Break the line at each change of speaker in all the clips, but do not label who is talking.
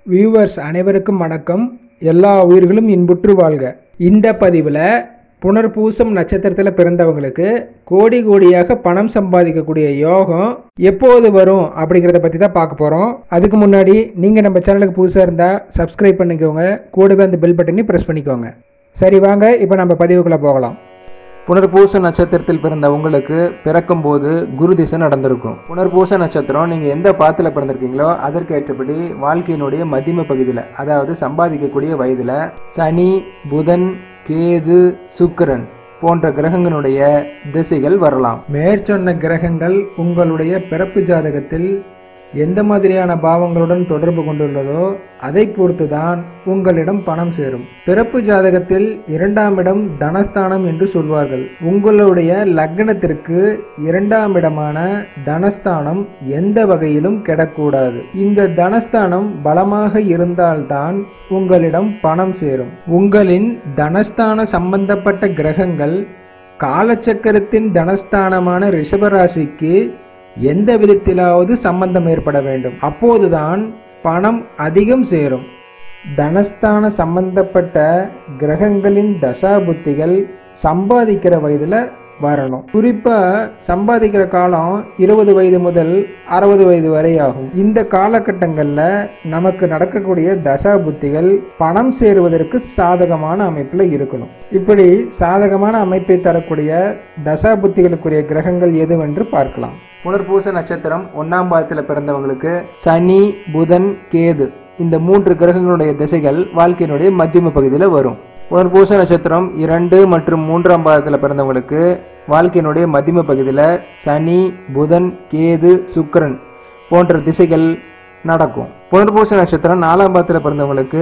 viewers அனைவருக்கும் வணக்கம் எல்லா உயிர்களும் இன்புற்று வாழ்க இந்த பதிவில் புனர்பூசம் நட்சத்திரத்தில் பிறந்தவங்களுக்கு கோடி கோடியாக பணம் சம்பாதிக்கக்கூடிய யோகம் எப்போது வரும் அப்படிங்கிறத பற்றி தான் பார்க்க போகிறோம் அதுக்கு முன்னாடி நீங்கள் நம்ம சேனலுக்கு புதுசாக இருந்தால் சப்ஸ்கிரைப் பண்ணிக்கோங்க கூடவே அந்த பெல் பட்டனையும் ப்ரெஸ் பண்ணிக்கோங்க சரி வாங்க இப்போ நம்ம பதிவுக்குள்ளே போகலாம் புனர்பூச நட்சத்திரத்தில் பிறந்த உங்களுக்கு பிறக்கும்போது குரு திசை நடந்திருக்கும் புனர்பூச நட்சத்திரம் நீங்கள் எந்த பாத்தில் பிறந்திருக்கீங்களோ அதற்கு ஏற்றபடி வாழ்க்கையினுடைய மதிம பகுதியில் அதாவது சம்பாதிக்கக்கூடிய வயதில் சனி புதன் கேது சுக்கிரன் போன்ற கிரகங்களுடைய திசைகள் வரலாம் மேற்சொன்ன கிரகங்கள் உங்களுடைய பிறப்பு ஜாதகத்தில் எந்த மாதிரியான பாவங்களுடன் தொடர்பு கொண்டுள்ளதோ அதை பொறுத்துதான் உங்களிடம் பணம் சேரும் பிறப்பு ஜாதகத்தில் இரண்டாம் இடம் தனஸ்தானம் என்று சொல்வார்கள் உங்களுடைய லக்னத்திற்கு இரண்டாம் இடமான தனஸ்தானம் எந்த வகையிலும் கெடக்கூடாது இந்த தனஸ்தானம் பலமாக இருந்தால்தான் உங்களிடம் பணம் சேரும் உங்களின் தனஸ்தான சம்பந்தப்பட்ட கிரகங்கள் காலச்சக்கரத்தின் தனஸ்தானமான ரிஷபராசிக்கு எந்த விதத்திலாவது சம்பந்தம் ஏற்பட வேண்டும் அப்போதுதான் பணம் அதிகம் சேரும் தனஸ்தான சம்பந்தப்பட்ட கிரகங்களின் தசாபுத்திகள் சம்பாதிக்கிற வயதில் வரணும் குறிப்பா சம்பாதிக்கிற காலம் இருபது வயது முதல் அறுபது வயது வரை ஆகும் இந்த காலகட்டங்களில் நமக்கு நடக்கக்கூடிய தசா புத்திகள் பணம் சேருவதற்கு சாதகமான அமைப்பில் இருக்கணும் இப்படி சாதகமான அமைப்பை தரக்கூடிய தசா புத்திகளுக்குரிய கிரகங்கள் எதுவென்று பார்க்கலாம் புனர்பூச நட்சத்திரம் ஒன்னாம் பாதத்தில் பிறந்தவங்களுக்கு சனி புதன் கேது இந்த மூன்று கிரகங்களுடைய திசைகள் வாழ்க்கையினுடைய மத்தியம பகுதியில் வரும் புனர்பூச நட்சத்திரம் இரண்டு மற்றும் மூன்றாம் பாதத்தில் பிறந்தவங்களுக்கு வாழ்க்கையினுடைய மத்தியம பகுதியில் சனி புதன் கேது சுக்கிரன் போன்ற திசைகள் நடக்கும் புனர்பூச நட்சத்திரம் நாலாம் பாதத்தில் பிறந்தவங்களுக்கு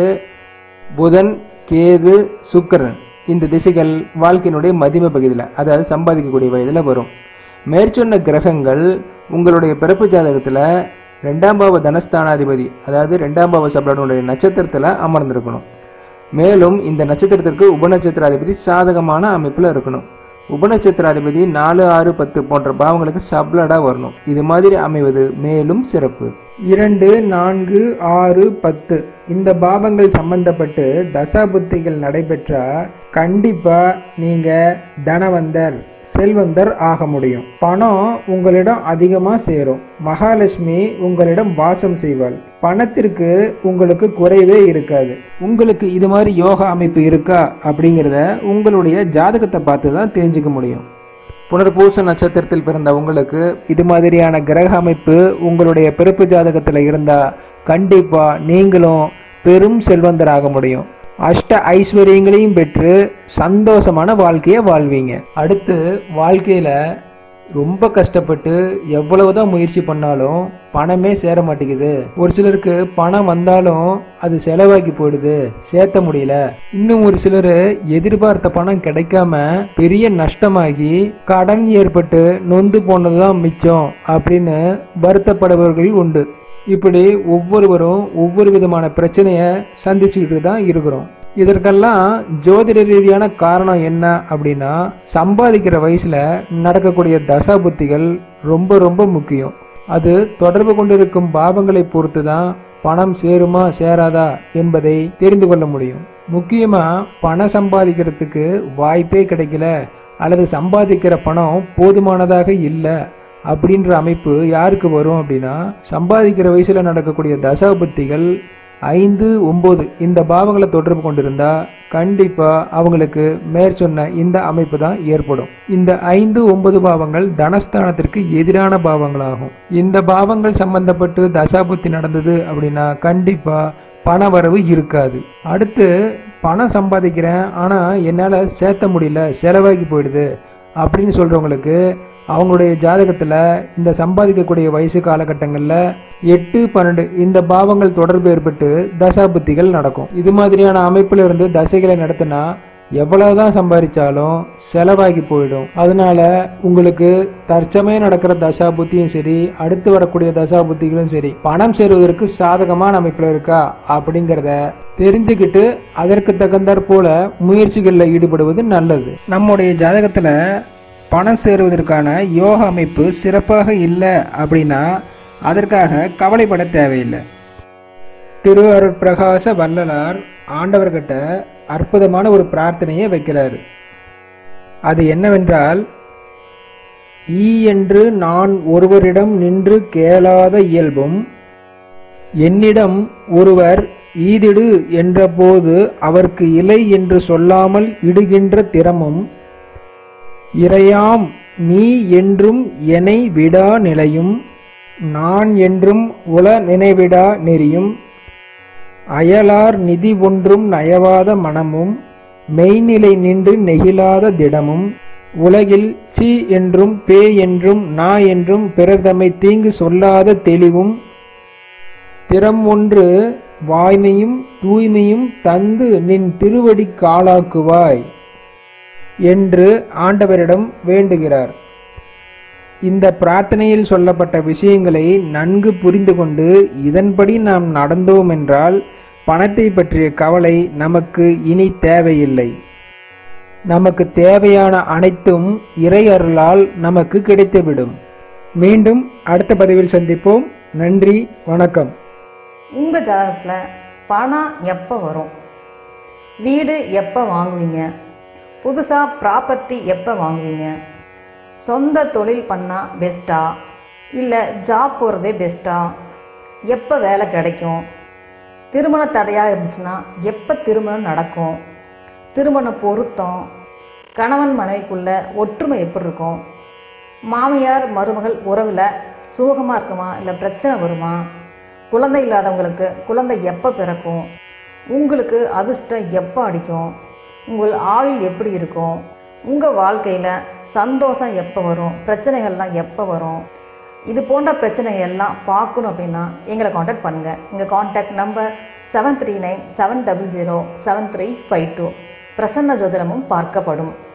புதன் கேது சுக்கிரன் இந்த திசைகள் வாழ்க்கையினுடைய மதிம பகுதியில் அதாவது சம்பாதிக்கக்கூடிய வயதில் வரும் மேற்சொன்ன கிரகங்கள் உங்களுடைய பிறப்பு ஜாதகத்தில் ரெண்டாம் பாவ தனஸ்தானாதிபதி அதாவது ரெண்டாம் பாவ சப்ளனுடைய நட்சத்திரத்தில் அமர்ந்திருக்கணும் மேலும் இந்த நட்சத்திரத்திற்கு உபநட்சத்திராதிபதி சாதகமான அமைப்பில் இருக்கணும் உபநட்சத்திராதிபதி நாலு ஆறு பத்து போன்ற பாவங்களுக்கு சப்ளடாக வரணும் இது மாதிரி அமைவது மேலும் சிறப்பு இரண்டு நான்கு ஆறு பத்து இந்த பாவங்கள் சம்பந்தப்பட்டு தசாபுத்திகள் நடைபெற்றா கண்டிப்பா நீங்க தனவந்தர் செல்வந்தர் ஆக முடியும் பணம் உங்களிடம் அதிகமா சேரும் மகாலட்சுமி உங்களிடம் வாசம் செய்வாள் பணத்திற்கு உங்களுக்கு குறைவே இருக்காது உங்களுக்கு இது மாதிரி யோகா அமைப்பு இருக்கா அப்படிங்கிறத உங்களுடைய ஜாதகத்தை பார்த்து தான் தெரிஞ்சுக்க முடியும் புனர்பூச நட்சத்திரத்தில் பிறந்த உங்களுக்கு இது மாதிரியான கிரக அமைப்பு உங்களுடைய பிறப்பு ஜாதகத்தில் இருந்தா கண்டிப்பா நீங்களும் பெரும் செல்வந்தராக முடியும் அஷ்ட ஐஸ்வர்யங்களையும் பெற்று சந்தோஷமான வாழ்க்கையை வாழ்வீங்க அடுத்து வாழ்க்கையில ரொம்ப கஷ்டப்பட்டு எவ்வளவுதான் முயற்சி பண்ணாலும் பணமே சேர மாட்டேங்குது ஒரு சிலருக்கு பணம் வந்தாலும் அது செலவாக்கி போயிடுது சேர்த்த முடியல இன்னும் ஒரு சிலர் எதிர்பார்த்த பணம் கிடைக்காம பெரிய நஷ்டமாகி கடன் ஏற்பட்டு நொந்து போனதுதான் மிச்சம் அப்படின்னு வருத்தப்படுபவர்கள் உண்டு இப்படி ஒவ்வொருவரும் ஒவ்வொரு விதமான பிரச்சனைய சந்திச்சுக்கிட்டு தான் இருக்கிறோம் இதற்கெல்லாம் ஜோதிட ரீதியான காரணம் என்ன அப்படின்னா சம்பாதிக்கிற வயசுல நடக்கக்கூடிய தசா புத்திகள் ரொம்ப ரொம்ப முக்கியம் அது தொடர்பு கொண்டிருக்கும் பாவங்களை பொறுத்து தான் பணம் சேருமா சேராதா என்பதை தெரிந்து கொள்ள முடியும் முக்கியமா பணம் சம்பாதிக்கிறதுக்கு வாய்ப்பே கிடைக்கல அல்லது சம்பாதிக்கிற பணம் போதுமானதாக இல்லை அப்படின்ற அமைப்பு யாருக்கு வரும் அப்படின்னா சம்பாதிக்கிற வயசுல நடக்கக்கூடிய தசாபுத்திகள் ஐந்து ஒன்பது இந்த பாவங்களை தொடர்பு கொண்டிருந்தா கண்டிப்பா அவங்களுக்கு மேற்சொன்ன இந்த அமைப்பு தான் ஏற்படும் இந்த ஐந்து ஒன்பது பாவங்கள் தனஸ்தானத்திற்கு எதிரான பாவங்களாகும் இந்த பாவங்கள் சம்பந்தப்பட்டு தசாபுத்தி நடந்தது அப்படின்னா கண்டிப்பா பண வரவு இருக்காது அடுத்து பணம் சம்பாதிக்கிறேன் ஆனா என்னால சேர்த்த முடியல செலவாகி போயிடுது அப்படின்னு சொல்றவங்களுக்கு அவங்களுடைய ஜாதகத்தில் இந்த சம்பாதிக்கக்கூடிய வயசு காலகட்டங்களில் எட்டு பன்னெண்டு இந்த பாவங்கள் தொடர்பு ஏற்பட்டு தசாபுத்திகள் நடக்கும் இது மாதிரியான அமைப்பில் இருந்து தசைகளை நடத்தினா எவ்வளவுதான் சம்பாதிச்சாலும் செலவாகி போயிடும் அதனால உங்களுக்கு தற்சமயம் நடக்கிற தசா புத்தியும் சரி அடுத்து வரக்கூடிய தசா புத்திகளும் சரி பணம் சேருவதற்கு சாதகமான அமைப்பில் இருக்கா அப்படிங்கிறத தெரிஞ்சுக்கிட்டு அதற்கு தகுந்தாற் போல முயற்சிகளில் ஈடுபடுவது நல்லது நம்முடைய ஜாதகத்தில் பணம் சேருவதற்கான யோக அமைப்பு சிறப்பாக இல்லை அப்படின்னா அதற்காக கவலைப்பட தேவையில்லை திரு அருட்பிரகாச வள்ளலார் ஆண்டவர்கிட்ட அற்புதமான ஒரு பிரார்த்தனையை வைக்கிறார் அது என்னவென்றால் ஈ என்று நான் ஒருவரிடம் நின்று கேளாத இயல்பும் என்னிடம் ஒருவர் ஈதிடு என்றபோது அவர்க்கு இலை என்று சொல்லாமல் இடுகின்ற திறமும் இறையாம் நீ என்றும் எனை விடா நிலையும் நான் என்றும் உள நினைவிடா நெறியும் அயலார் நிதி ஒன்றும் நயவாத மனமும் மெய்நிலை நின்று நெகிழாத திடமும் உலகில் சி என்றும் பே என்றும் நா என்றும் பிறர் தம்மை தீங்கு சொல்லாத தெளிவும் திறம் ஒன்று வாய்மையும் தூய்மையும் தந்து நின் திருவடி காலாக்குவாய் என்று ஆண்டவரிடம் வேண்டுகிறார் இந்த பிரார்த்தனையில் சொல்லப்பட்ட விஷயங்களை நன்கு புரிந்து கொண்டு இதன்படி நாம் நடந்தோம் என்றால் பணத்தை பற்றிய கவலை நமக்கு இனி தேவையில்லை நமக்கு தேவையான அனைத்தும் இறை அருளால் நமக்கு கிடைத்துவிடும் மீண்டும் அடுத்த பதிவில் சந்திப்போம் நன்றி வணக்கம்
உங்கள் ஜாதகத்தில் பணம் எப்போ வரும் வீடு எப்போ வாங்குவீங்க புதுசாக ப்ராப்பர்ட்டி எப்போ வாங்குவீங்க சொந்த தொழில் பண்ணால் பெஸ்ட்டா இல்லை ஜாப் போகிறதே பெஸ்ட்டா எப்போ வேலை கிடைக்கும் திருமண தடையாக இருந்துச்சுன்னா எப்போ திருமணம் நடக்கும் திருமண பொருத்தம் கணவன் மனைவிக்குள்ள ஒற்றுமை எப்படி இருக்கும் மாமியார் மருமகள் உறவில் சுமூகமாக இருக்குமா இல்லை பிரச்சனை வருமா குழந்தை இல்லாதவங்களுக்கு குழந்தை எப்போ பிறக்கும் உங்களுக்கு அதிர்ஷ்டம் எப்போ அடிக்கும் உங்கள் ஆயுள் எப்படி இருக்கும் உங்கள் வாழ்க்கையில் சந்தோஷம் எப்போ வரும் பிரச்சனைகள்லாம் எப்போ வரும் இது போன்ற பிரச்சனைகள் எல்லாம் பார்க்கணும் அப்படின்னா எங்களை காண்டாக்ட் பண்ணுங்கள் எங்கள் contact number seven three nine seven double zero seven three five two பிரசன்ன ஜோதிடமும் பார்க்கப்படும்